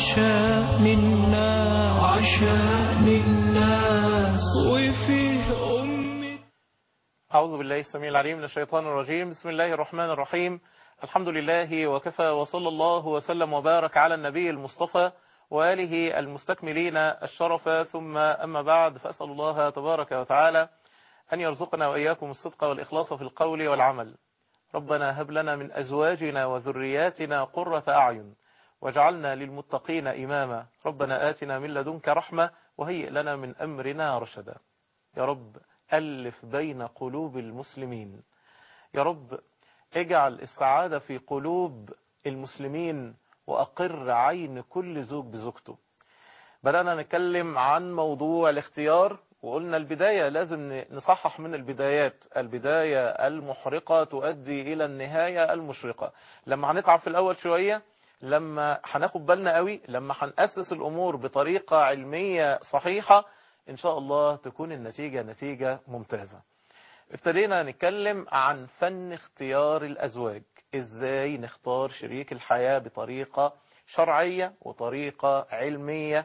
عشان الناس عشان الناس وفيه أمي أعوذ بالله السميع العليم من الشيطان الرجيم بسم الله الرحمن الرحيم الحمد لله وكفى وصلى الله وسلم وبارك على النبي المصطفى وآله المستكملين الشرف ثم أما بعد فأسأل الله تبارك وتعالى أن يرزقنا وإياكم الصدق والإخلاص في القول والعمل ربنا هب لنا من أزواجنا وذرياتنا قرة أعين واجعلنا للمتقين إماما ربنا آتنا من لدنك رحمة وهيئ لنا من أمرنا رشدا يا رب ألف بين قلوب المسلمين يا رب اجعل السعادة في قلوب المسلمين وأقر عين كل زوج بزوجته بدأنا نتكلم عن موضوع الاختيار وقلنا البداية لازم نصحح من البدايات البداية المحرقة تؤدي إلى النهاية المشرقة لما هنتعب في الأول شوية لما هناخد بالنا قوي لما هنأسس الأمور بطريقة علمية صحيحة إن شاء الله تكون النتيجة نتيجة ممتازة ابتدينا نتكلم عن فن اختيار الأزواج إزاي نختار شريك الحياة بطريقة شرعية وطريقة علمية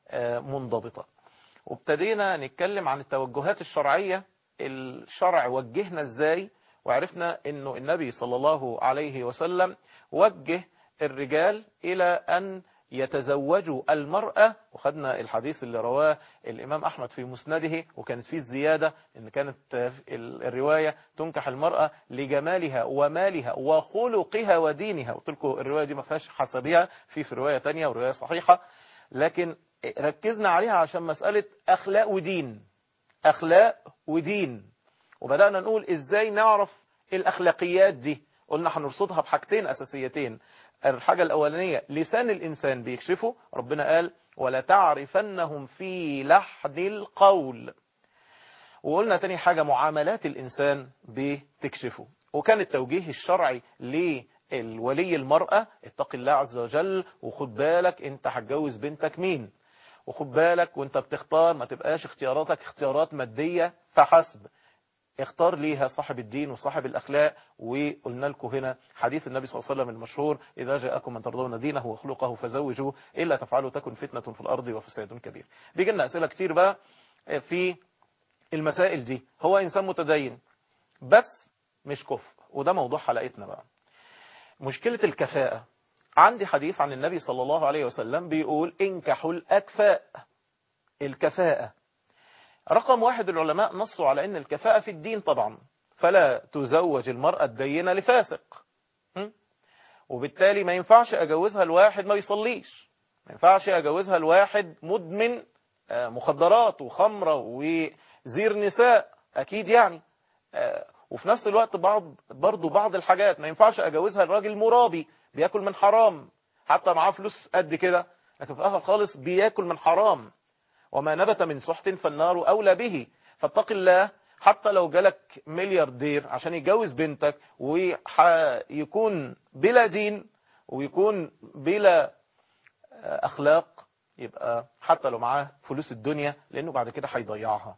منضبطة وابتدينا نتكلم عن التوجهات الشرعية الشرع وجهنا ازاي وعرفنا انه النبي صلى الله عليه وسلم وجه الرجال الى ان يتزوجوا المرأة وخدنا الحديث اللي رواه الإمام أحمد في مسنده وكانت فيه الزيادة إن كانت الرواية تنكح المرأة لجمالها ومالها وخلقها ودينها قلت لكم الرواية دي ما فيهاش حسبها في في رواية تانية ورواية صحيحة لكن ركزنا عليها عشان مسألة أخلاق ودين أخلاق ودين وبدأنا نقول إزاي نعرف الأخلاقيات دي قلنا هنرصدها بحاجتين أساسيتين الحاجة الأولانية لسان الإنسان بيكشفه ربنا قال ولا تعرفنهم في لحن القول وقلنا تاني حاجة معاملات الإنسان بتكشفه وكان التوجيه الشرعي للولي المرأة اتق الله عز وجل وخد بالك انت هتجوز بنتك مين وخد بالك وانت بتختار ما تبقاش اختياراتك اختيارات مادية فحسب اختار ليها صاحب الدين وصاحب الأخلاق وقلنا لكم هنا حديث النبي صلى الله عليه وسلم المشهور إذا جاءكم من ترضون دينه وخلقه فزوجوه إلا تفعلوا تكن فتنة في الأرض وفساد كبير بيجي لنا أسئلة كتير بقى في المسائل دي هو إنسان متدين بس مش كفء وده موضوع حلقتنا بقى مشكلة الكفاءة عندي حديث عن النبي صلى الله عليه وسلم بيقول انكحوا الأكفاء الكفاءة رقم واحد العلماء نصوا على ان الكفاءة في الدين طبعا فلا تزوج المرأة الدينة لفاسق وبالتالي ما ينفعش اجوزها الواحد ما بيصليش ما ينفعش اجوزها الواحد مدمن مخدرات وخمرة وزير نساء اكيد يعني وفي نفس الوقت بعض برضو بعض الحاجات ما ينفعش اجوزها الراجل مرابي بياكل من حرام حتى معاه فلوس قد كده لكن في الاخر خالص بياكل من حرام وما نبت من سحت فالنار أولى به فاتق الله حتى لو جالك ملياردير عشان يتجوز بنتك ويكون بلا دين ويكون بلا أخلاق يبقى حتى لو معاه فلوس الدنيا لأنه بعد كده هيضيعها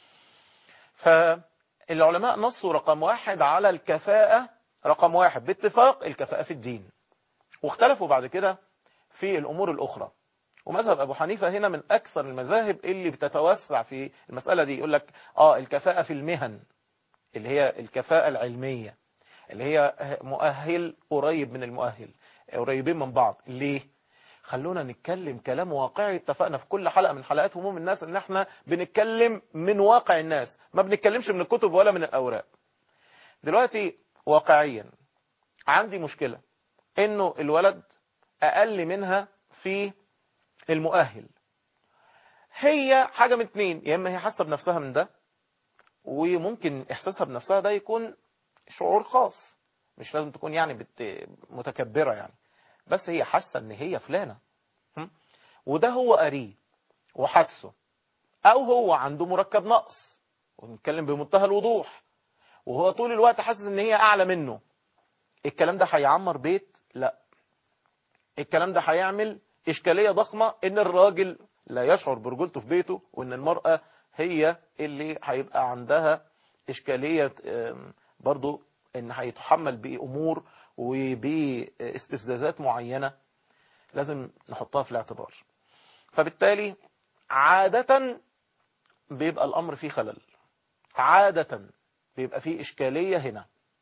فالعلماء نصوا رقم واحد على الكفاءة رقم واحد باتفاق الكفاءة في الدين واختلفوا بعد كده في الأمور الأخرى ومذهب أبو حنيفة هنا من أكثر المذاهب اللي بتتوسع في المسألة دي يقول لك آه الكفاءة في المهن اللي هي الكفاءة العلمية اللي هي مؤهل قريب من المؤهل قريبين من بعض ليه؟ خلونا نتكلم كلام واقعي اتفقنا في كل حلقة من حلقات هموم الناس ان احنا بنتكلم من واقع الناس ما بنتكلمش من الكتب ولا من الأوراق دلوقتي واقعيا عندي مشكلة انه الولد اقل منها في المؤهل هي حاجة من اتنين يا اما هي حاسة بنفسها من ده وممكن احساسها بنفسها ده يكون شعور خاص مش لازم تكون يعني بت... متكبرة يعني بس هي حاسة ان هي فلانة وده هو قريه وحسه او هو عنده مركب نقص ونتكلم بمنتهى الوضوح وهو طول الوقت حاسس ان هي اعلى منه الكلام ده هيعمر بيت لا الكلام ده هيعمل إشكالية ضخمة إن الراجل لا يشعر برجولته في بيته وإن المرأة هي اللي هيبقى عندها إشكالية برضو إن هيتحمل بأمور وباستفزازات معينة لازم نحطها في الاعتبار فبالتالي عادة بيبقى الأمر فيه خلل عادة بيبقى فيه إشكالية هنا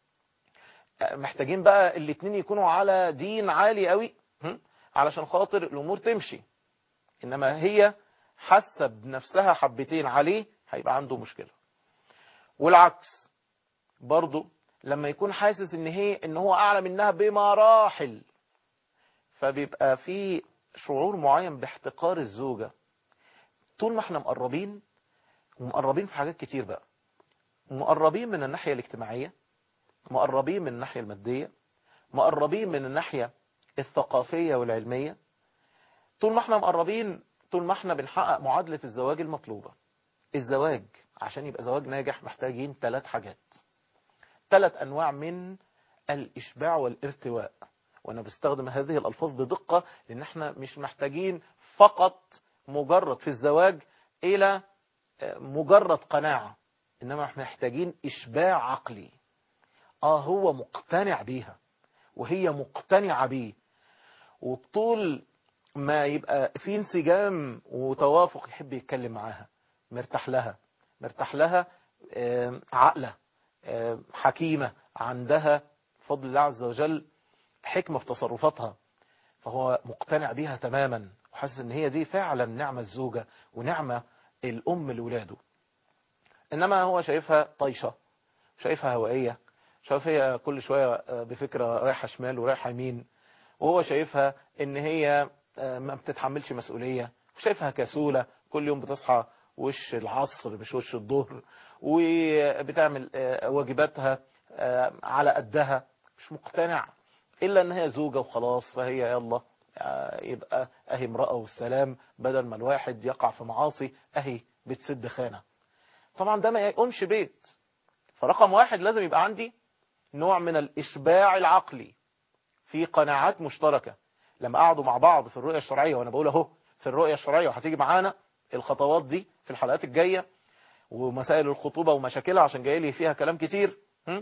محتاجين بقى الاتنين يكونوا على دين عالي قوي هم؟ علشان خاطر الأمور تمشي إنما هي حاسة بنفسها حبتين عليه هيبقى عنده مشكلة والعكس برضو لما يكون حاسس ان هي ان هو اعلى منها بمراحل فبيبقى في شعور معين باحتقار الزوجة طول ما احنا مقربين ومقربين في حاجات كتير بقى مقربين من الناحية الاجتماعية مقربين من الناحية المادية مقربين من الناحية الثقافية والعلمية طول ما احنا مقربين طول ما احنا بنحقق معادلة الزواج المطلوبة الزواج عشان يبقى زواج ناجح محتاجين ثلاث حاجات ثلاث أنواع من الإشباع والارتواء وأنا بستخدم هذه الألفاظ بدقة لأن احنا مش محتاجين فقط مجرد في الزواج إلى مجرد قناعة إنما احنا محتاجين إشباع عقلي آه هو مقتنع بيها وهي مقتنعة بيه وطول ما يبقى في انسجام وتوافق يحب يتكلم معاها مرتاح لها مرتاح لها عقلة حكيمة عندها بفضل الله عز وجل حكمة في تصرفاتها فهو مقتنع بيها تماما وحاسس ان هي دي فعلا نعمة الزوجة ونعمة الأم لولاده إنما هو شايفها طيشة شايفها هوائية شايف هي كل شوية بفكرة رايحة شمال ورايحة يمين وهو شايفها ان هي ما بتتحملش مسؤولية وشايفها كسولة كل يوم بتصحى وش العصر مش وش الظهر وبتعمل واجباتها على قدها مش مقتنع إلا أن هي زوجة وخلاص فهي يلا يبقى أهي امرأة والسلام بدل ما الواحد يقع في معاصي أهي بتسد خانة طبعا ده ما يقومش بيت فرقم واحد لازم يبقى عندي نوع من الإشباع العقلي في قناعات مشتركة لما قعدوا مع بعض في الرؤية الشرعية وأنا بقول أهو في الرؤية الشرعية وهتيجي معانا الخطوات دي في الحلقات الجاية ومسائل الخطوبة ومشاكلها عشان جاي لي فيها كلام كتير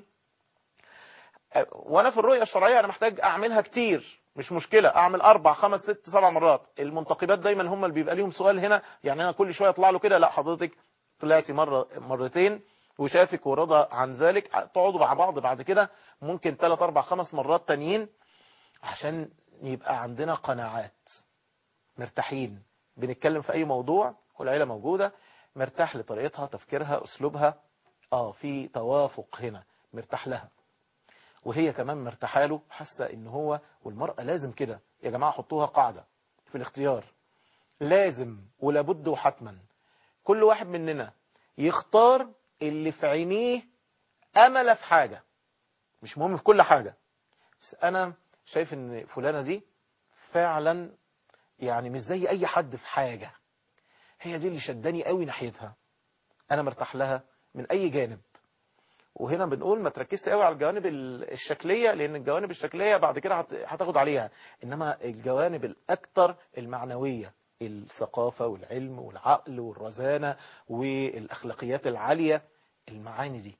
وانا في الرؤية الشرعية انا محتاج اعملها كتير مش مشكلة اعمل اربع خمس ست سبع مرات المنتقبات دايما هم اللي بيبقى ليهم سؤال هنا يعني انا كل شوية اطلع له كده لا حضرتك طلعتي مرة مرتين وشافك ورضى عن ذلك تقعدوا مع بعض بعد كده ممكن ثلاث اربع خمس مرات تانيين عشان يبقى عندنا قناعات مرتاحين بنتكلم في اي موضوع والعيلة موجودة مرتاح لطريقتها تفكيرها اسلوبها اه في توافق هنا مرتاح لها وهي كمان مرتاحه له حاسه ان هو والمرأة لازم كده يا جماعة حطوها قاعدة في الاختيار لازم ولابد وحتما كل واحد مننا يختار اللي في عينيه امل في حاجة مش مهم في كل حاجة بس انا شايف ان فلانة دي فعلا يعني مش زي اي حد في حاجة هي دي اللي شداني قوي ناحيتها انا مرتاح لها من اي جانب وهنا بنقول ما تركزش قوي على الجوانب الشكلية لان الجوانب الشكلية بعد كده هتاخد عليها انما الجوانب الاكثر المعنوية الثقافة والعلم والعقل والرزانة والاخلاقيات العالية المعاني دي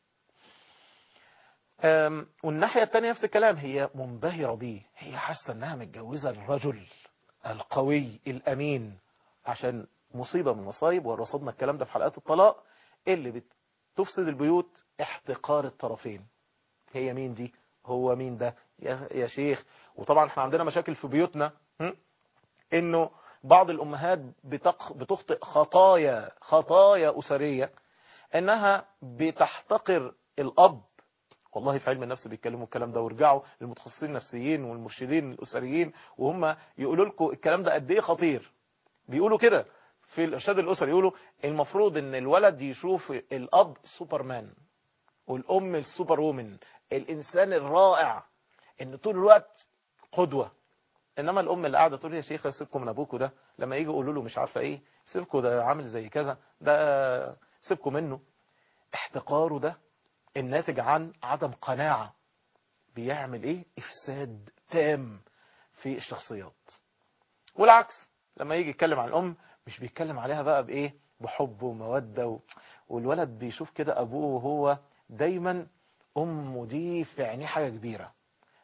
والناحية التانية نفس الكلام هي منبهرة بيه هي حاسة انها متجوزة الرجل القوي الامين عشان مصيبة من المصايب ورصدنا الكلام ده في حلقات الطلاق اللي بتفسد البيوت احتقار الطرفين هي مين دي هو مين ده يا, يا شيخ وطبعا احنا عندنا مشاكل في بيوتنا انه بعض الامهات بتق... بتخطئ خطايا خطايا اسرية انها بتحتقر الاب والله في علم النفس بيتكلموا الكلام ده وارجعوا للمتخصصين النفسيين والمرشدين الاسريين وهم يقولوا لكم الكلام ده قد ايه خطير بيقولوا كده في الارشاد الاسري يقولوا المفروض ان الولد يشوف الاب سوبرمان والام السوبر وومن الانسان الرائع ان طول الوقت قدوة انما الام اللي قاعده تقول يا شيخ سيبكم من ابوكوا ده لما يجي يقولوا له مش عارفه ايه سيبكوا ده عامل زي كذا ده سيبكوا منه احتقاره ده الناتج عن عدم قناعة بيعمل ايه افساد تام في الشخصيات والعكس لما يجي يتكلم عن الام مش بيتكلم عليها بقى بايه بحب ومودة و... والولد بيشوف كده ابوه وهو دايما امه دي في عينيه حاجة كبيرة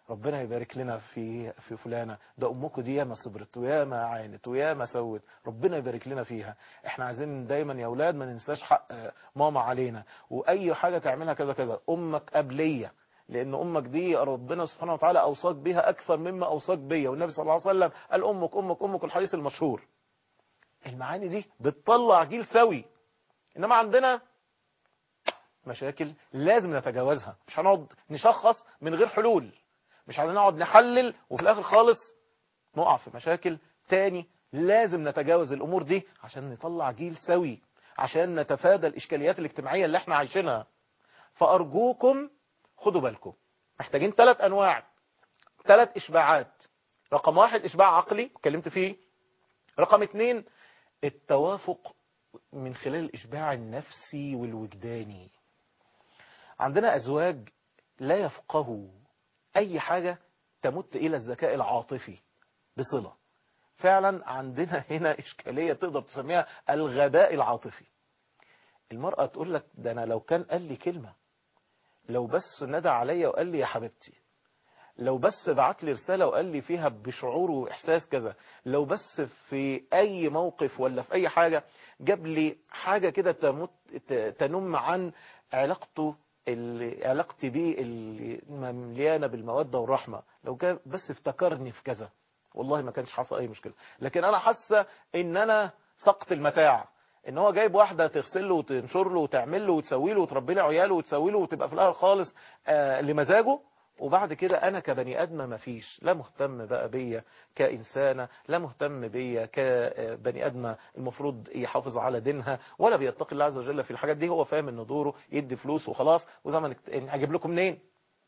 ربنا يبارك لنا في في فلانه ده امكم دي ياما صبرت وياما عانت وياما سوت ربنا يبارك لنا فيها احنا عايزين دايما يا اولاد ما ننساش حق ماما علينا واي حاجه تعملها كذا كذا امك قبليه لان امك دي ربنا سبحانه وتعالى اوصاك بها اكثر مما اوصاك بيا والنبي صلى الله عليه وسلم قال امك امك امك الحديث المشهور المعاني دي بتطلع جيل سوي انما عندنا مشاكل لازم نتجاوزها مش هنقعد نشخص من غير حلول مش عايزين نقعد نحلل وفي الاخر خالص نقع في مشاكل تاني لازم نتجاوز الامور دي عشان نطلع جيل سوي عشان نتفادى الاشكاليات الاجتماعيه اللي احنا عايشينها فارجوكم خدوا بالكم محتاجين ثلاث انواع ثلاث اشباعات رقم واحد اشباع عقلي اتكلمت فيه رقم اثنين التوافق من خلال الاشباع النفسي والوجداني عندنا ازواج لا يفقهوا اي حاجة تمت الى الذكاء العاطفي بصلة فعلا عندنا هنا اشكالية تقدر تسميها الغباء العاطفي المرأة تقول لك ده انا لو كان قال لي كلمة لو بس ندى عليا وقال لي يا حبيبتي لو بس بعت لي رسالة وقال لي فيها بشعور وإحساس كذا لو بس في أي موقف ولا في أي حاجة جاب لي حاجة كده تمت تنم عن علاقته اللي علاقتي بيه اللي مليانة بالمودة والرحمة لو كان بس افتكرني في كذا والله ما كانش حصل أي مشكلة لكن أنا حاسة إن أنا سقط المتاع ان هو جايب واحده تغسل له وتنشر له وتعمل له وتسوي له وتربي له عياله وتسوي له وتبقى في الاخر خالص آه لمزاجه وبعد كده انا كبني ادم ما فيش لا مهتم بقى بيا كانسانه لا مهتم بيا كبني ادم المفروض يحافظ على دينها ولا بيتقي الله عز وجل في الحاجات دي هو فاهم ان دوره يدي فلوس وخلاص وزمن هجيب لكم منين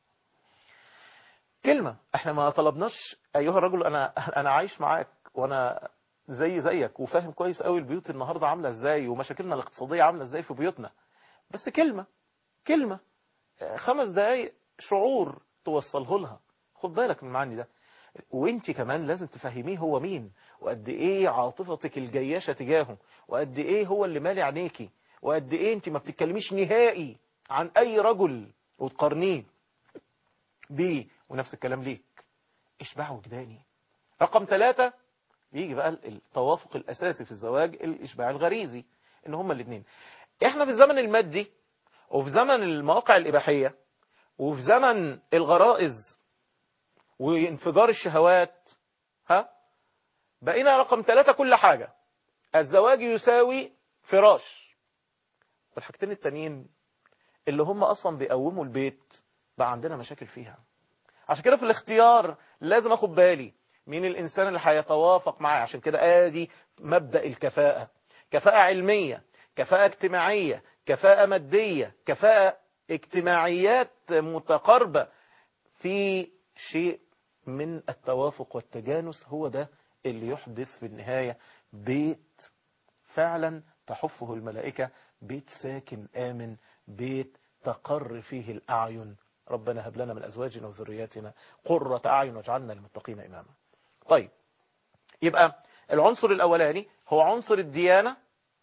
كلمه احنا ما طلبناش ايها الرجل انا انا عايش معاك وانا زي زيك وفاهم كويس قوي البيوت النهارده عامله ازاي ومشاكلنا الاقتصاديه عامله ازاي في بيوتنا بس كلمه كلمه خمس دقايق شعور توصله لها خد بالك من المعاني ده وانت كمان لازم تفهميه هو مين وقد ايه عاطفتك الجياشة تجاهه وقد ايه هو اللي مالي عينيكي وقد ايه انت ما بتتكلميش نهائي عن اي رجل وتقارنيه بيه ونفس الكلام ليك اشباع وجداني رقم ثلاثة يجي بقى التوافق الاساسي في الزواج الاشباع الغريزي ان هما الاثنين احنا في الزمن المادي وفي زمن المواقع الاباحيه وفي زمن الغرائز وانفجار الشهوات ها بقينا رقم ثلاثة كل حاجة الزواج يساوي فراش والحاجتين التانيين اللي هم أصلا بيقوموا البيت بقى عندنا مشاكل فيها عشان كده في الاختيار لازم أخد بالي مين الإنسان اللي هيتوافق معاه عشان كده آدي مبدأ الكفاءة كفاءة علمية كفاءة اجتماعية كفاءة مادية كفاءة اجتماعيات متقاربة في شيء من التوافق والتجانس هو ده اللي يحدث في النهاية بيت فعلا تحفه الملائكة بيت ساكن آمن بيت تقر فيه الأعين ربنا هب لنا من أزواجنا وذرياتنا قرة أعين واجعلنا للمتقين إماما طيب يبقى العنصر الأولاني هو عنصر الديانة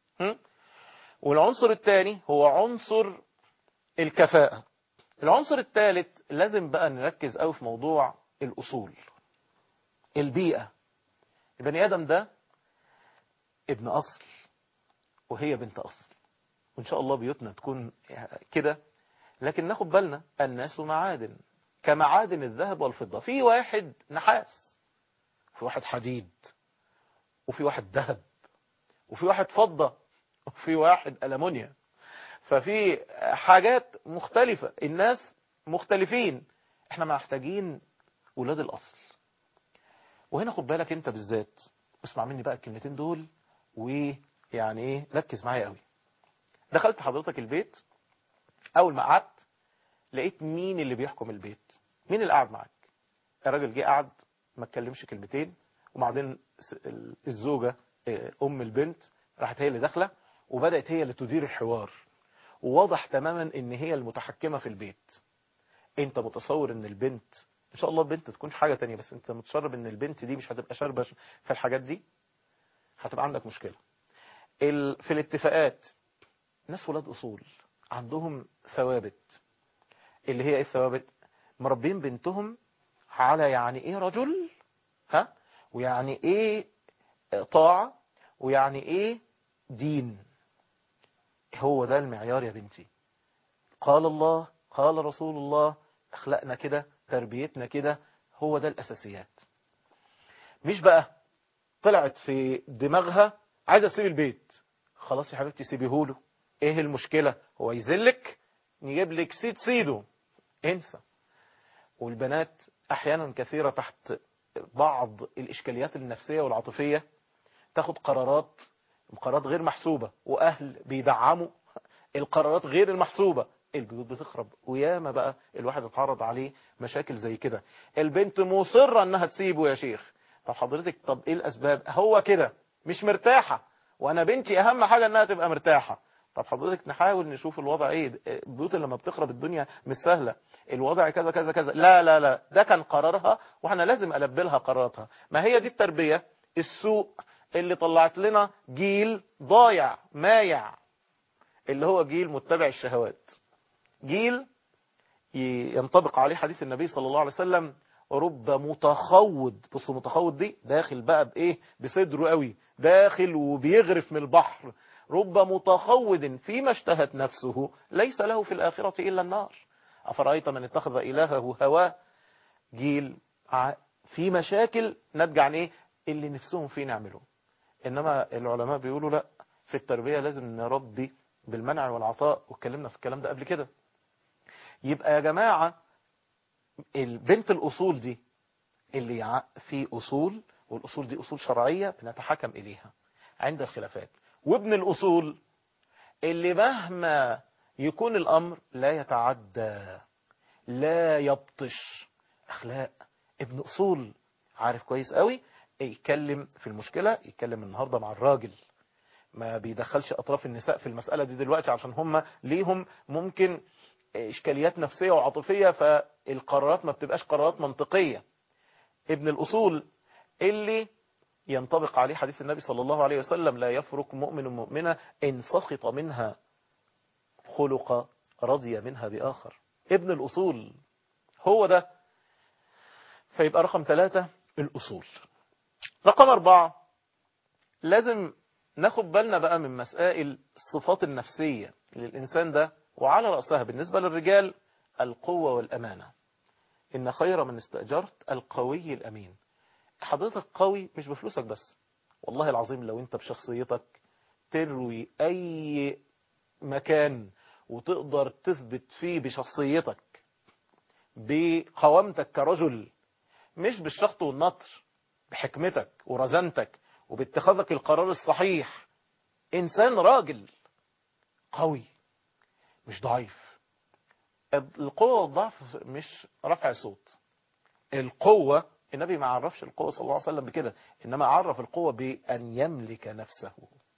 والعنصر الثاني هو عنصر الكفاءة العنصر الثالث لازم بقى نركز قوي في موضوع الأصول البيئة البني آدم ده ابن أصل وهي بنت أصل وإن شاء الله بيوتنا تكون كده لكن ناخد بالنا الناس معادن كمعادن الذهب والفضة في واحد نحاس في واحد حديد وفي واحد ذهب وفي واحد فضة وفي واحد ألمونيا ففي حاجات مختلفة الناس مختلفين احنا محتاجين ولاد الأصل وهنا خد بالك انت بالذات اسمع مني بقى الكلمتين دول ويعني ايه ركز معايا قوي دخلت حضرتك البيت اول ما قعدت لقيت مين اللي بيحكم البيت مين اللي قاعد معاك الراجل جه قعد ما اتكلمش كلمتين وبعدين الزوجة ام البنت راحت هي اللي داخله وبدأت هي اللي تدير الحوار وواضح تماما ان هي المتحكمة في البيت انت متصور ان البنت ان شاء الله البنت تكونش حاجة تانية بس انت متشرب ان البنت دي مش هتبقى شاربة في الحاجات دي هتبقى عندك مشكلة ال... في الاتفاقات ناس ولاد اصول عندهم ثوابت اللي هي ايه الثوابت مربين بنتهم على يعني ايه رجل ها ويعني ايه طاعة ويعني ايه دين هو ده المعيار يا بنتي قال الله قال رسول الله اخلاقنا كده تربيتنا كده هو ده الاساسيات مش بقى طلعت في دماغها عايزه تسيب البيت خلاص يا حبيبتي سيبيهوله ايه المشكله هو يذلك نجيب لك سيد سيده انسى والبنات احيانا كثيره تحت بعض الاشكاليات النفسيه والعاطفيه تاخد قرارات قرارات غير محسوبه واهل بيدعموا القرارات غير المحسوبه البيوت بتخرب وياما بقى الواحد اتعرض عليه مشاكل زي كده البنت مصره انها تسيبه يا شيخ طب حضرتك طب ايه الاسباب هو كده مش مرتاحه وانا بنتي اهم حاجه انها تبقى مرتاحه طب حضرتك نحاول نشوف الوضع ايه البيوت لما بتخرب الدنيا مش سهله الوضع كذا كذا كذا لا لا لا ده كان قرارها واحنا لازم البلها قراراتها ما هي دي التربيه السوء اللي طلعت لنا جيل ضايع مايع اللي هو جيل متبع الشهوات جيل ينطبق عليه حديث النبي صلى الله عليه وسلم رب متخوض بصوا متخوض دي داخل بقى بايه بصدره قوي داخل وبيغرف من البحر رب متخوض فيما اشتهت نفسه ليس له في الآخرة إلا النار أفرأيت من اتخذ إلهه هواه جيل في مشاكل نتج عن إيه اللي نفسهم فيه نعمله إنما العلماء بيقولوا لا في التربية لازم نربي بالمنع والعطاء واتكلمنا في الكلام ده قبل كده يبقى يا جماعة البنت الأصول دي اللي في أصول والأصول دي أصول شرعية بنتحكم إليها عند الخلافات وابن الأصول اللي مهما يكون الأمر لا يتعدى لا يبطش أخلاق ابن أصول عارف كويس قوي يتكلم في المشكلة يتكلم النهاردة مع الراجل ما بيدخلش أطراف النساء في المسألة دي دلوقتي عشان هم ليهم ممكن إشكاليات نفسية وعاطفية فالقرارات ما بتبقاش قرارات منطقية ابن الأصول اللي ينطبق عليه حديث النبي صلى الله عليه وسلم لا يفرق مؤمن مؤمنة إن سخط منها خلق رضي منها بآخر ابن الأصول هو ده فيبقى رقم ثلاثة الأصول رقم أربعة لازم ناخد بالنا بقى من مسائل الصفات النفسية للإنسان ده وعلى رأسها بالنسبة للرجال القوة والأمانة إن خير من استأجرت القوي الأمين حضرتك قوي مش بفلوسك بس والله العظيم لو انت بشخصيتك تروي اي مكان وتقدر تثبت فيه بشخصيتك بقوامتك كرجل مش بالشخط والنطر بحكمتك ورزانتك وباتخاذك القرار الصحيح انسان راجل قوي مش ضعيف القوة والضعف مش رفع صوت القوة النبي ما عرفش القوة صلى الله عليه وسلم بكده إنما عرف القوة بأن يملك نفسه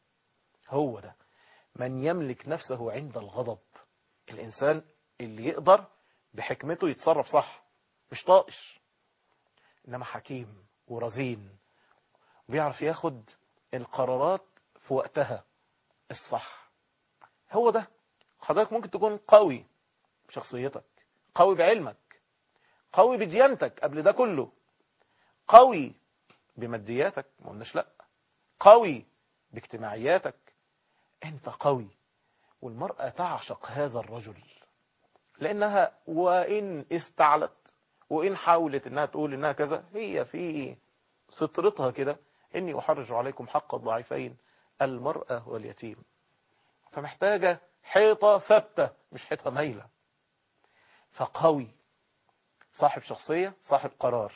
هو ده من يملك نفسه عند الغضب الإنسان اللي يقدر بحكمته يتصرف صح مش طائش إنما حكيم ورزين وبيعرف ياخد القرارات في وقتها الصح هو ده حضرتك ممكن تكون قوي بشخصيتك قوي بعلمك قوي بديانتك قبل ده كله قوي بمادياتك ما قلناش لا قوي باجتماعياتك انت قوي والمرأة تعشق هذا الرجل لانها وان استعلت وان حاولت انها تقول انها كذا هي في فطرتها كده اني احرج عليكم حق الضعيفين المرأة واليتيم فمحتاجة حيطة ثابتة مش حيطة مايلة فقوي صاحب شخصية صاحب قرار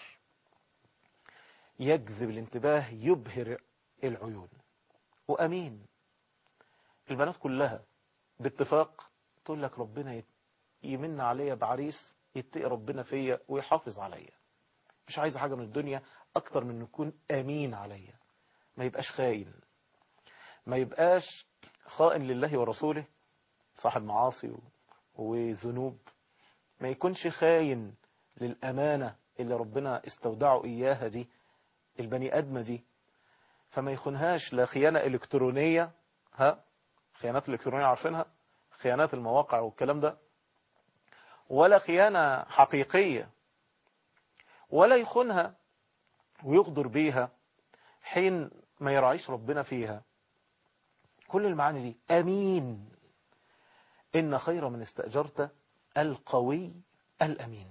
يجذب الانتباه يبهر العيون وأمين البنات كلها باتفاق تقول لك ربنا يمن عليا بعريس يتقي ربنا فيا ويحافظ عليا مش عايزة حاجة من الدنيا أكتر من يكون أمين عليا ما يبقاش خاين ما يبقاش خائن لله ورسوله صاحب معاصي وذنوب ما يكونش خاين للأمانة اللي ربنا استودعه إياها دي البني أدمة دي فما يخونهاش لا خيانة إلكترونية ها خيانات الإلكترونية عارفينها خيانات المواقع والكلام ده ولا خيانة حقيقية ولا يخونها ويغدر بيها حين ما يراعيش ربنا فيها كل المعاني دي أمين إن خير من استأجرت القوي الأمين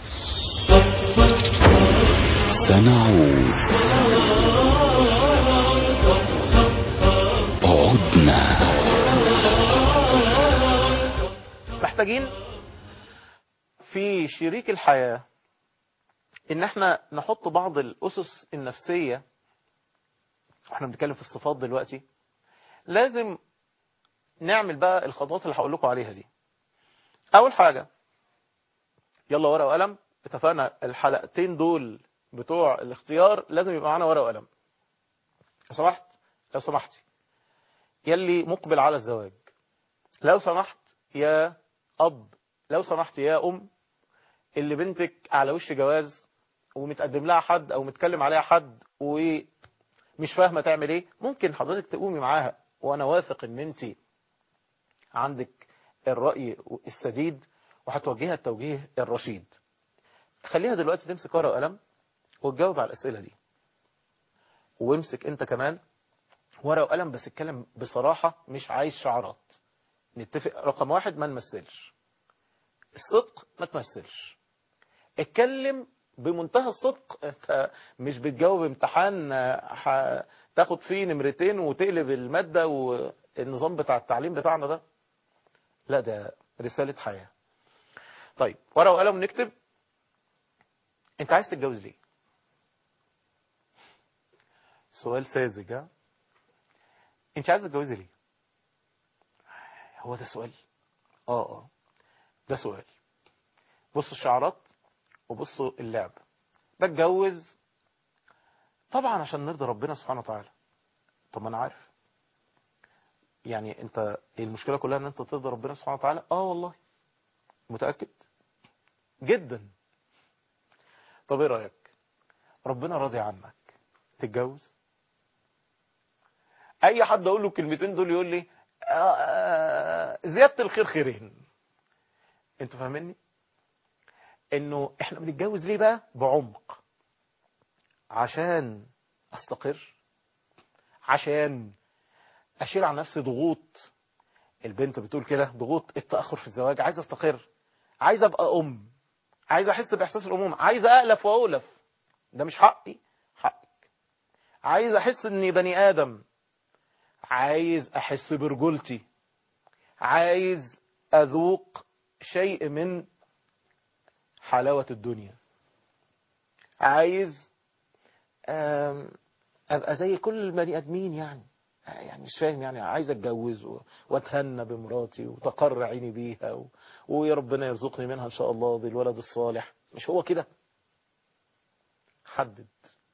سنعود عدنا محتاجين في شريك الحياة ان احنا نحط بعض الاسس النفسية احنا بنتكلم في الصفات دلوقتي لازم نعمل بقى الخطوات اللي هقول لكم عليها دي اول حاجة يلا ورقة وقلم اتفقنا الحلقتين دول بتوع الاختيار لازم يبقى معانا ورقة وقلم لو سمحت لو سمحتي يلي مقبل على الزواج لو سمحت يا أب لو سمحت يا أم اللي بنتك على وش جواز ومتقدم لها حد أو متكلم عليها حد ومش فاهمة تعمل إيه ممكن حضرتك تقومي معاها وأنا واثق إن أنت عندك الرأي السديد وهتوجهها التوجيه الرشيد خليها دلوقتي تمسك ورقة وقلم وتجاوب على الأسئلة دي وامسك أنت كمان ورقة وقلم بس اتكلم بصراحة مش عايز شعارات نتفق رقم واحد ما نمثلش الصدق ما تمثلش اتكلم بمنتهى الصدق انت مش بتجاوب امتحان ح- تاخد فيه نمرتين وتقلب المادة والنظام بتاع التعليم بتاعنا ده لا ده رسالة حياة طيب ورقة وقلم نكتب انت عايز تتجوز ليه سؤال ساذج ها انت عايز تتجوزي ليه هو ده سؤال اه اه ده سؤال بصوا الشعارات وبصوا اللعب بتجوز طبعا عشان نرضي ربنا سبحانه وتعالى طب ما انا عارف يعني انت المشكله كلها ان انت ترضي ربنا سبحانه وتعالى اه والله متاكد جدا طب ايه رايك ربنا راضي عنك تتجوز اي حد اقول له الكلمتين دول يقول لي آه، آه، زياده الخير خيرين انتوا فاهميني انه احنا بنتجوز ليه بقى بعمق عشان استقر عشان اشيل عن نفسي ضغوط البنت بتقول كده ضغوط التاخر في الزواج عايز استقر عايز ابقى ام عايز احس باحساس الامومه عايز الف واولف ده مش حقي حقك عايز احس اني بني ادم عايز احس برجولتي عايز اذوق شيء من حلاوة الدنيا عايز آم، ابقى زي كل البني ادمين يعني يعني مش فاهم يعني عايز اتجوز و- واتهنى بمراتي وتقر عيني بيها و... ويا ربنا يرزقني منها ان شاء الله بالولد الصالح مش هو كده حدد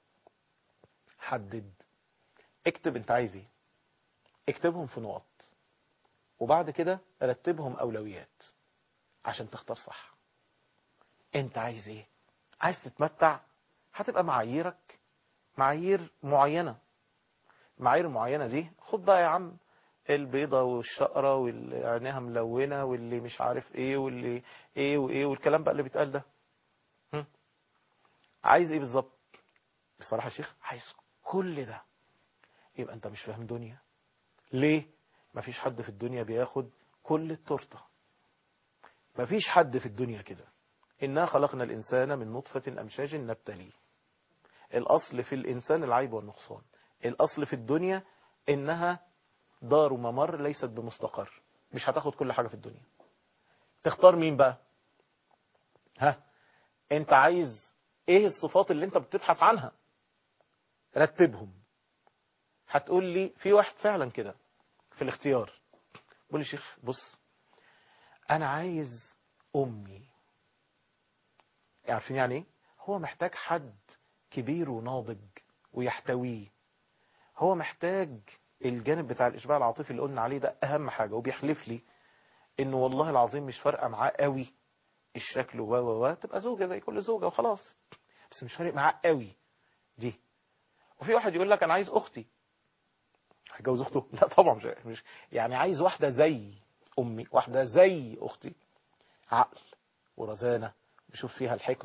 حدد اكتب انت عايز ايه اكتبهم في نقط وبعد كده رتبهم اولويات عشان تختار صح انت عايز ايه عايز تتمتع هتبقى معاييرك معايير معينة معايير معينة دي خد بقى يا عم البيضة والشقرة واللي عينيها ملونة واللي مش عارف ايه واللي ايه وايه والكلام بقى اللي بيتقال ده هم؟ عايز ايه بالظبط بصراحة يا شيخ عايز كل ده يبقى انت مش فاهم دنيا ليه مفيش حد في الدنيا بياخد كل التورته مفيش حد في الدنيا كده إنا خلقنا الإنسان من نطفة أمشاج نبتليه الأصل في الإنسان العيب والنقصان الأصل في الدنيا إنها دار ممر ليست بمستقر مش هتاخد كل حاجة في الدنيا تختار مين بقى ها انت عايز ايه الصفات اللي انت بتبحث عنها رتبهم هتقول لي في واحد فعلا كده في الاختيار بقول لي شيخ بص انا عايز امي عارفين يعني ايه هو محتاج حد كبير وناضج ويحتويه هو محتاج الجانب بتاع الاشباع العاطفي اللي قلنا عليه ده اهم حاجه وبيحلف لي انه والله العظيم مش فارقه معاه قوي الشكل و و و تبقى زوجه زي كل زوجه وخلاص بس مش فارق معاه قوي دي وفي واحد يقول لك انا عايز اختي هيتجوز اخته لا طبعا مش, مش يعني عايز واحده زي امي واحده زي اختي عقل ورزانه بشوف فيها الحكمه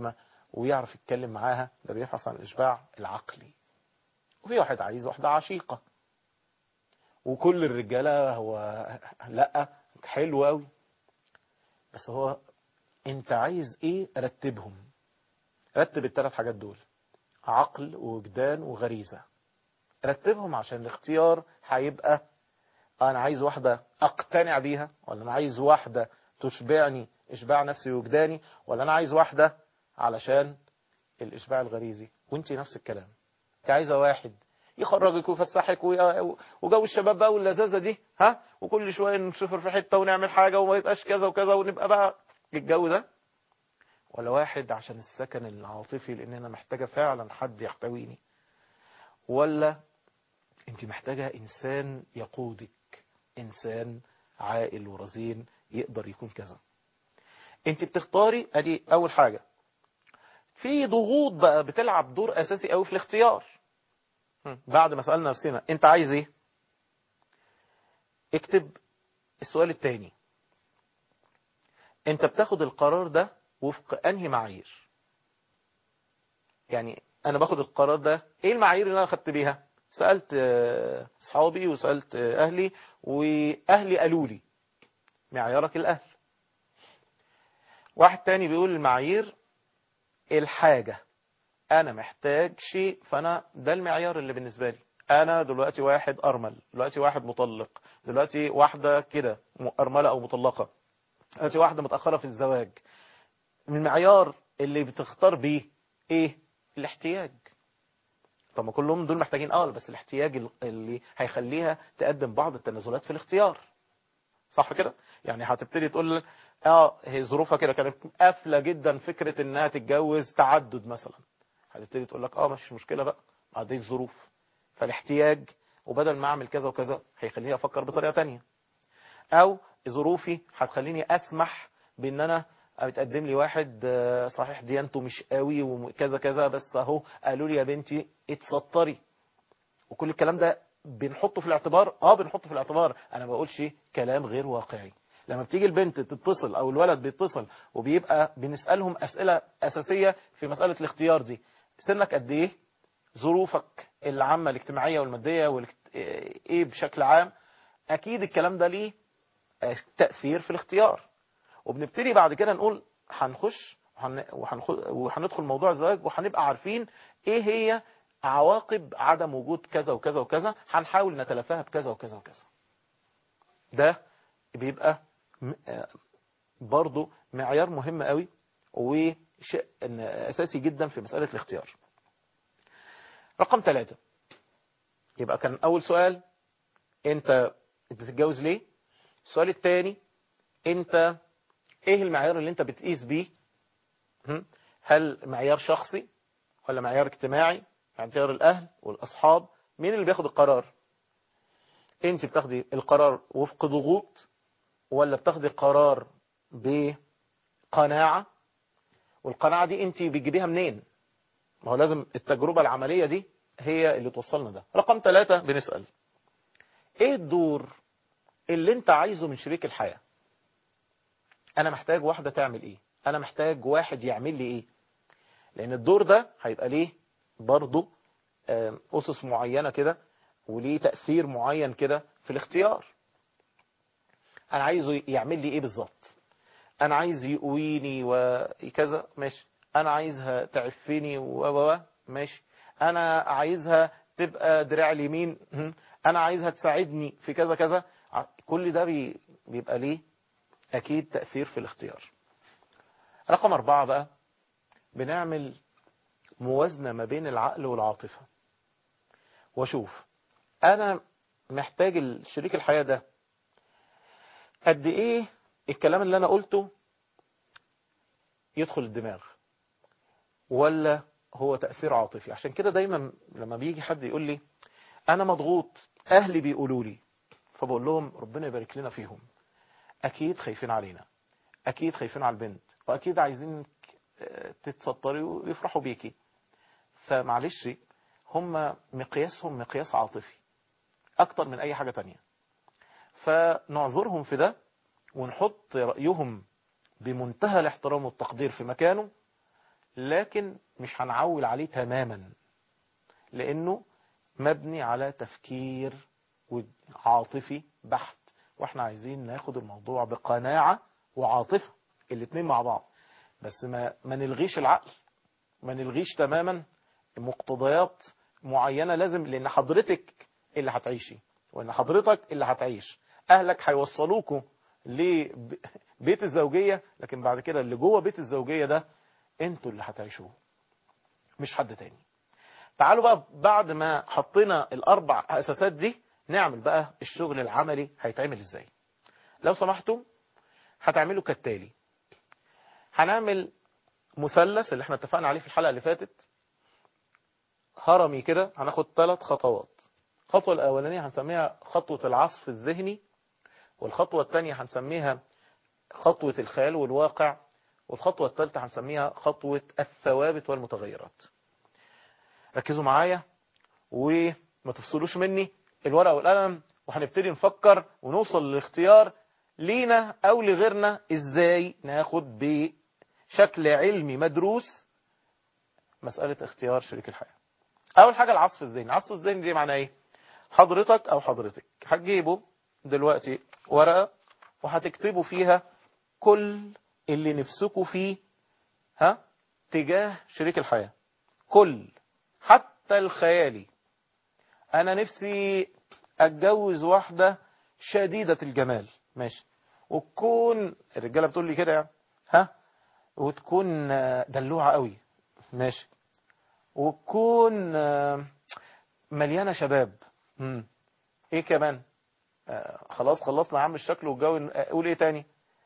ويعرف يتكلم معاها ده بيبحث عن الإشباع العقلي وفي واحد عايز واحدة عشيقة وكل الرجالة هو لا حلو قوي بس هو انت عايز ايه رتبهم رتب الثلاث حاجات دول عقل ووجدان وغريزة رتبهم عشان الاختيار هيبقى انا عايز واحدة اقتنع بيها ولا انا عايز واحدة تشبعني اشباع نفسي ووجداني ولا انا عايز واحدة علشان الاشباع الغريزي وانت نفس الكلام انت عايزة واحد يخرجك ويفسحك وي- وجو الشباب بقى واللذاذه دي ها وكل شويه نسافر في حته ونعمل حاجه وما يبقاش كذا وكذا ونبقى بقى الجو ده ولا واحد عشان السكن العاطفي لان انا محتاجه فعلا حد يحتويني ولا انت محتاجه انسان يقودك انسان عاقل ورزين يقدر يكون كذا انت بتختاري ادي اول حاجه في ضغوط بقى بتلعب دور اساسي قوي في الاختيار بعد ما سألنا نفسنا انت عايز ايه اكتب السؤال التاني انت بتاخد القرار ده وفق انهي معايير يعني انا باخد القرار ده ايه المعايير اللي انا خدت بيها سألت آه، اصحابي وسألت آه، اهلي واهلي قالوا لي معيارك الاهل واحد تاني بيقول المعايير الحاجة انا محتاج شيء فانا ده المعيار اللي بالنسبه لي انا دلوقتي واحد ارمل دلوقتي واحد مطلق دلوقتي واحده كده م- ارمله او مطلقه دلوقتي واحده متاخره في الزواج المعيار اللي بتختار بيه ايه الاحتياج طب ما كلهم دول محتاجين اه بس الاحتياج ال- اللي هيخليها تقدم بعض التنازلات في الاختيار صح كده يعني هتبتدي تقول اه هي ظروفها كده كانت قافله جدا فكره انها تتجوز تعدد مثلا هتبتدي تقول لك اه مش مشكله بقى ما دي الظروف فالاحتياج وبدل ما اعمل كذا وكذا هيخليني افكر بطريقه تانية او ظروفي هتخليني اسمح بان انا بتقدم لي واحد آه، صحيح ديانته مش قوي وكذا كذا بس اهو قالوا لي يا بنتي اتسطري وكل الكلام ده بنحطه في الاعتبار اه بنحطه في الاعتبار انا ما بقولش كلام غير واقعي لما بتيجي البنت تتصل او الولد بيتصل وبيبقى بنسالهم اسئله اساسيه في مساله الاختيار دي سنك قد ايه ظروفك العامه الاجتماعيه والماديه والاكت- ايه بشكل عام اكيد الكلام ده ليه آه، تاثير في الاختيار وبنبتدي بعد كده نقول هنخش وهن- وهنخ- وهندخل موضوع الزواج وهنبقى عارفين ايه هي عواقب عدم وجود كذا وكذا وكذا هنحاول نتلافاها بكذا وكذا وكذا ده بيبقى م- آه، برضو معيار مهم قوي وشيء إن- اساسي جدا في مسألة الاختيار رقم ثلاثة يبقى كان اول سؤال انت بتتجوز ليه السؤال الثاني انت ايه المعيار اللي انت بتقيس بيه هم؟ هل معيار شخصي ولا معيار اجتماعي معيار الاهل والاصحاب مين اللي بياخد القرار انت بتاخدي القرار وفق ضغوط ولا بتاخدي قرار بقناعة والقناعة دي انت بتجيبيها منين ما هو لازم التجربة العملية دي هي اللي توصلنا ده رقم ثلاثة بنسأل ايه الدور اللي انت عايزه من شريك الحياة انا محتاج واحدة تعمل ايه انا محتاج واحد يعمل لي ايه لان الدور ده هيبقى ليه برضه آم، اسس معينة كده وليه تأثير معين كده في الاختيار انا عايزه يعمل لي ايه بالظبط انا عايز يقويني وكذا ماشي انا عايزها تعفني و و- و، ماشي انا عايزها تبقى دراع اليمين هم. انا عايزها تساعدني في كذا كذا ع- كل ده بي- بيبقى ليه اكيد تأثير في الاختيار رقم اربعة بقى بنعمل موازنة ما بين العقل والعاطفة واشوف انا محتاج الشريك الحياة ده قد ايه الكلام اللي انا قلته يدخل الدماغ ولا هو تأثير عاطفي عشان كده دايما لما بيجي حد يقول لي انا مضغوط اهلي بيقولوا لي فبقول لهم ربنا يبارك لنا فيهم اكيد خايفين علينا اكيد خايفين على البنت واكيد عايزين تتسطري ويفرحوا بيكي فمعلش هم مقياسهم مقياس عاطفي اكتر من اي حاجة تانية فنعذرهم في ده ونحط رأيهم بمنتهى الاحترام والتقدير في مكانه لكن مش هنعول عليه تماما لانه مبني على تفكير عاطفي بحت واحنا عايزين ناخد الموضوع بقناعة وعاطفة الاتنين مع بعض بس ما, ما نلغيش العقل ما نلغيش تماما مقتضيات معينة لازم لان حضرتك اللي هتعيشي وان حضرتك اللي هتعيش اهلك هيوصلوكوا لبيت الزوجية لكن بعد كده اللي جوه بيت الزوجية ده انتوا اللي هتعيشوه مش حد تاني تعالوا بقى بعد ما حطينا الاربع اساسات دي نعمل بقى الشغل العملي هيتعمل ازاي لو سمحتم هتعملوا كالتالي هنعمل مثلث اللي احنا اتفقنا عليه في الحلقة اللي فاتت هرمي كده هناخد ثلاث خطوات الخطوة الأولانية هنسميها خطوة العصف الذهني والخطوة الثانية هنسميها خطوة الخيال والواقع والخطوة الثالثة هنسميها خطوة الثوابت والمتغيرات ركزوا معايا وما تفصلوش مني الورقة والقلم وهنبتدي نفكر ونوصل للاختيار لينا أو لغيرنا إزاي ناخد بشكل علمي مدروس مسألة اختيار شريك الحياة أول حاجة العصف الذهني العصف الذهني دي معناه إيه حضرتك أو حضرتك هتجيبوا دلوقتي ورقة وهتكتبوا فيها كل اللي نفسكوا فيه ها تجاه شريك الحياة كل حتى الخيالي انا نفسي اتجوز واحدة شديدة الجمال ماشي وتكون الرجالة بتقول لي كده يعني ها وتكون دلوعة قوي ماشي وتكون مليانة شباب مم. ايه كمان آه خلاص خلصنا يا عم الشكل والجو قول ايه تاني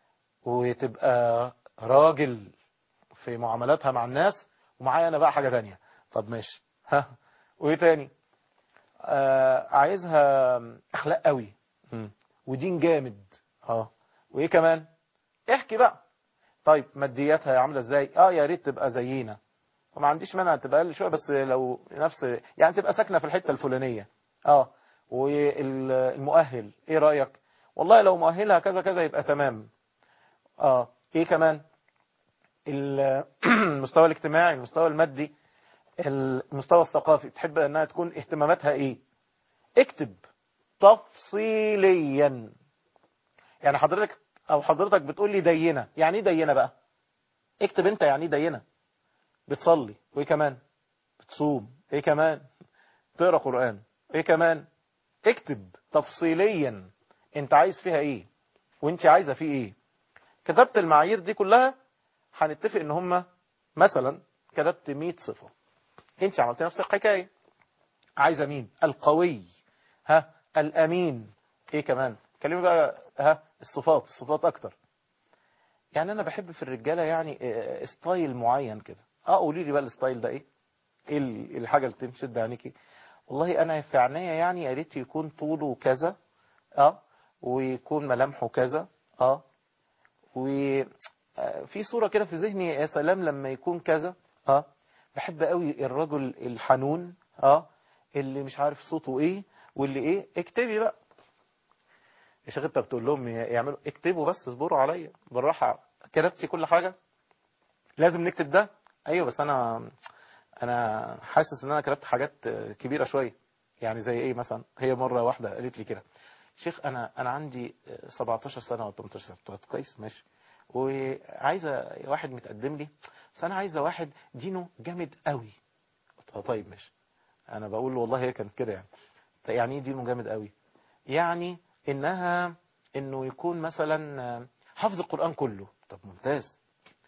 وتبقى راجل في معاملاتها مع الناس ومعايا انا بقى حاجة تانية طب ماشي ها وايه تاني آه عايزها اخلاق قوي مم. ودين جامد اه وايه كمان احكي بقى طيب مادياتها عامله ازاي اه يا ريت تبقى زينا وما عنديش مانع تبقى اقل شويه بس لو نفس يعني تبقى ساكنه في الحته الفلانيه اه والمؤهل ايه رايك والله لو مؤهلها كذا كذا يبقى تمام اه ايه كمان المستوى الاجتماعي المستوى المادي المستوى الثقافي تحب انها تكون اهتماماتها ايه اكتب تفصيليا يعني حضرتك او حضرتك بتقول لي دينه يعني ايه دينه بقى اكتب انت يعني ايه دينه بتصلي وايه كمان بتصوم ايه كمان تقرا قران ايه كمان اكتب تفصيليا انت عايز فيها ايه وانت عايزه فيه ايه كتبت المعايير دي كلها هنتفق ان هم مثلا كتبت 100 صفه انت عملت نفس الحكايه عايزه مين القوي ها الامين ايه كمان كلمه بقى ها الصفات الصفات اكتر يعني انا بحب في الرجاله يعني ستايل معين كده اه قولي لي بقى الستايل ده ايه ايه الحاجه اللي تشد عينيكي والله انا في عينيا يعني يا ريت يكون طوله كذا اه ويكون ملامحه كذا اه وفي صوره كده في ذهني يا سلام لما يكون كذا اه بحب قوي الرجل الحنون اه اللي مش عارف صوته ايه واللي ايه اكتبي بقى يا شيخ انت بتقول لهم يعملوا اكتبوا بس اصبروا عليا بالراحه كتبتي كل حاجه لازم نكتب ده ايوه بس انا انا حاسس ان انا كتبت حاجات كبيره شويه يعني زي ايه مثلا هي مره واحده قالت لي كده شيخ انا انا عندي 17 سنه ولا 18 سنه قلت كويس ماشي وعايزه واحد متقدم لي بس انا عايزه واحد دينه جامد قوي قلت طيب ماشي انا بقول والله هي كانت كده يعني يعني ايه دينه جامد قوي يعني انها انه يكون مثلا حافظ القرآن كله طب ممتاز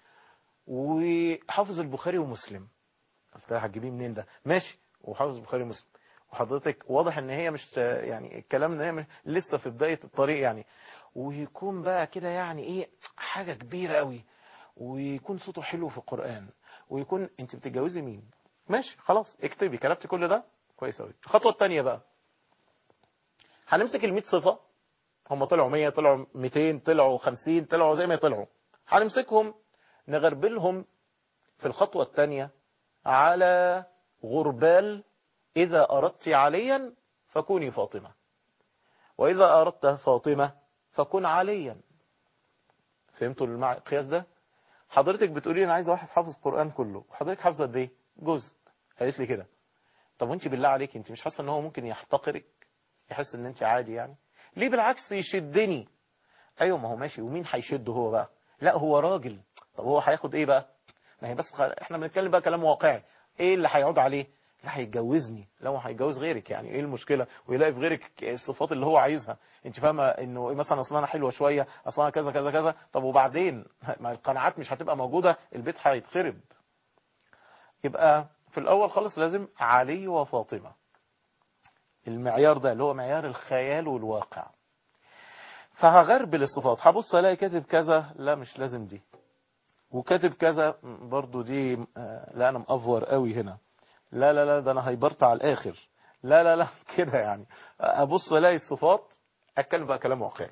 وحافظ البخاري ومسلم قلت لها هتجيبيه منين ده ماشي وحافظ البخاري ومسلم وحضرتك واضح ان هي مش يعني الكلام ان هي مش لسه في بداية الطريق يعني ويكون بقى كده يعني ايه حاجة كبيرة قوي ويكون صوته حلو في القرآن ويكون انت بتتجوزي مين ماشي خلاص اكتبي كتبت كل ده كويس قوي الخطوة الثانية بقى هنمسك ال 100 صفة هم طلعوا 100 طلعوا 200 طلعوا 50 طلعوا زي ما طلعوا هنمسكهم نغربلهم في الخطوة الثانية على غربال إذا أردت عليا فكوني فاطمة وإذا أردت فاطمة فكن عليا فهمتوا القياس ده حضرتك بتقولي انا عايزه واحد حافظ قران كله وحضرتك حافظه قد ايه جزء قالت لي كده طب وانت بالله عليك انت مش حاسه ان هو ممكن يحتقرك يحس ان انت عادي يعني ليه بالعكس يشدني ايوه ما هو ماشي ومين هيشده هو بقى لا هو راجل طب هو هياخد ايه بقى ما هي بس خ... احنا بنتكلم بقى كلام واقعي ايه اللي هيعود عليه لا هيتجوزني لو هيتجوز غيرك يعني ايه المشكله ويلاقي في غيرك الصفات اللي هو عايزها انت فاهمه انه مثلا اصلا انا حلوه شويه اصلا انا كذا كذا كذا طب وبعدين ما القناعات مش هتبقى موجوده البيت هيتخرب يبقى في الاول خالص لازم علي وفاطمه المعيار ده اللي هو معيار الخيال والواقع فهغربل الصفات هبص الاقي كاتب كذا لا مش لازم دي وكاتب كذا برضو دي لا انا مأفور قوي هنا لا لا لا ده انا هيبرت على الاخر لا لا لا كده يعني ابص الاقي الصفات اتكلم بقى كلام واقعي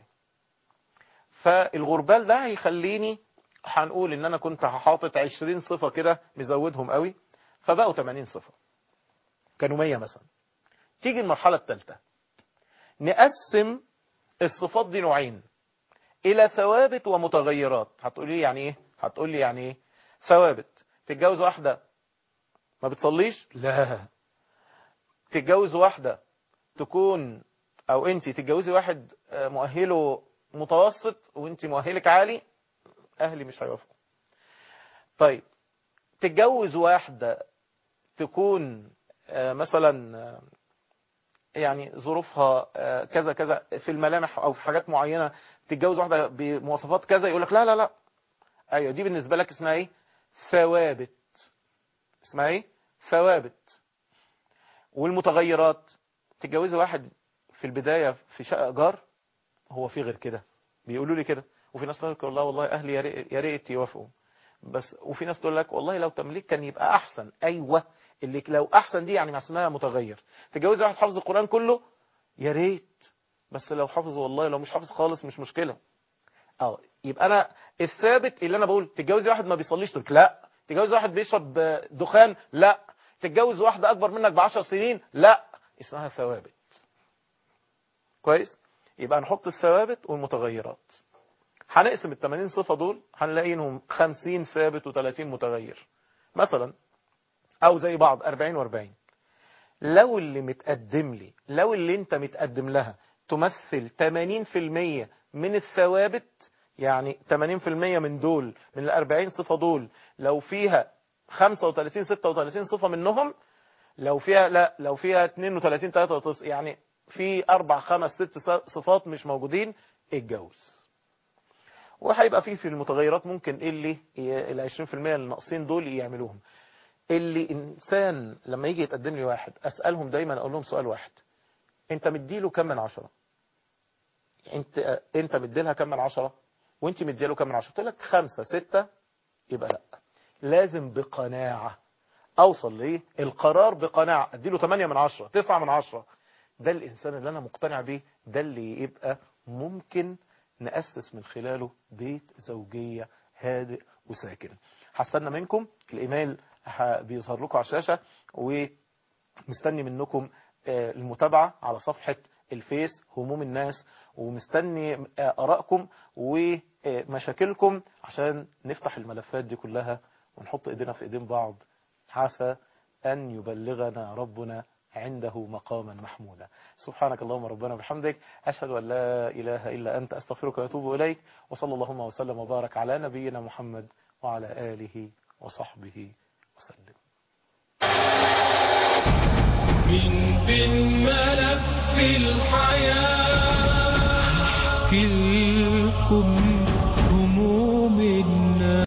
فالغربال ده هيخليني هنقول ان انا كنت حاطط 20 صفة كده مزودهم قوي فبقوا 80 صفة كانوا 100 مثلا تيجي المرحلة الثالثة نقسم الصفات دي نوعين الى ثوابت ومتغيرات هتقولي يعني ايه هتقولي يعني ايه ثوابت تتجوز واحدة ما بتصليش لا تتجوز واحدة تكون او انت تتجوزي واحد مؤهله متوسط وانت مؤهلك عالي اهلي مش هيوافقوا طيب تتجوز واحدة تكون مثلا يعني ظروفها كذا كذا في الملامح او في حاجات معينة تتجوز واحدة بمواصفات كذا يقول لك لا لا لا ايوه دي بالنسبة لك اسمها ايه ثوابت اسمها ايه ثوابت والمتغيرات تتجوزي واحد في البداية في شقة ايجار هو في غير كده بيقولوا لي كده وفي ناس تقول لك والله والله اهلي يا ريت يوافقوا بس وفي ناس تقول لك والله لو تمليك كان يبقى احسن ايوه اللي لو احسن دي يعني اسمها متغير تتجوزي واحد حافظ القران كله يا ريت بس لو حافظ والله لو مش حافظ خالص مش مشكله اه يبقى انا الثابت اللي انا بقول تتجوزي واحد ما بيصليش تقول لا تتجوز واحد بيشرب دخان لا تتجوز واحده اكبر منك بعشر سنين لا اسمها ثوابت كويس يبقى نحط الثوابت والمتغيرات هنقسم ال 80 صفة دول هنلاقي انهم 50 ثابت و30 متغير مثلا او زي بعض 40 و40 لو اللي متقدم لي لو اللي انت متقدم لها تمثل 80% من الثوابت يعني 80% من دول من ال 40 صفة دول لو فيها 35 36 صفة منهم لو فيها لا لو فيها 32 33 يعني في اربع خمس ست صفات مش موجودين اتجوز وهيبقى فيه في المتغيرات ممكن اللي ال 20% اللي ناقصين دول يعملوهم اللي انسان لما يجي يتقدم لي واحد اسالهم دايما اقول لهم سؤال واحد انت مديله كم من عشرة انت انت مديلها كم من عشرة وانت مديله كم من عشرة قلت لك خمسة ستة يبقى لا لازم بقناعة اوصل ليه القرار بقناعة اديله 8 من عشرة 9 من عشرة ده الانسان اللي انا مقتنع بيه ده اللي يبقى ممكن نأسس من خلاله بيت زوجية هادئ وساكن هستنى منكم الايميل بيظهر لكم على الشاشة ومستني منكم المتابعة على صفحة الفيس هموم الناس ومستني آرائكم ومشاكلكم عشان نفتح الملفات دي كلها ونحط ايدينا في ايدين بعض عسى أن يبلغنا ربنا عنده مقاما محمودا سبحانك اللهم ربنا وبحمدك أشهد أن لا إله إلا أنت أستغفرك وأتوب إليك وصلى اللهم وسلم وبارك على نبينا محمد وعلى آله وصحبه وسلم من بين ملف الحياه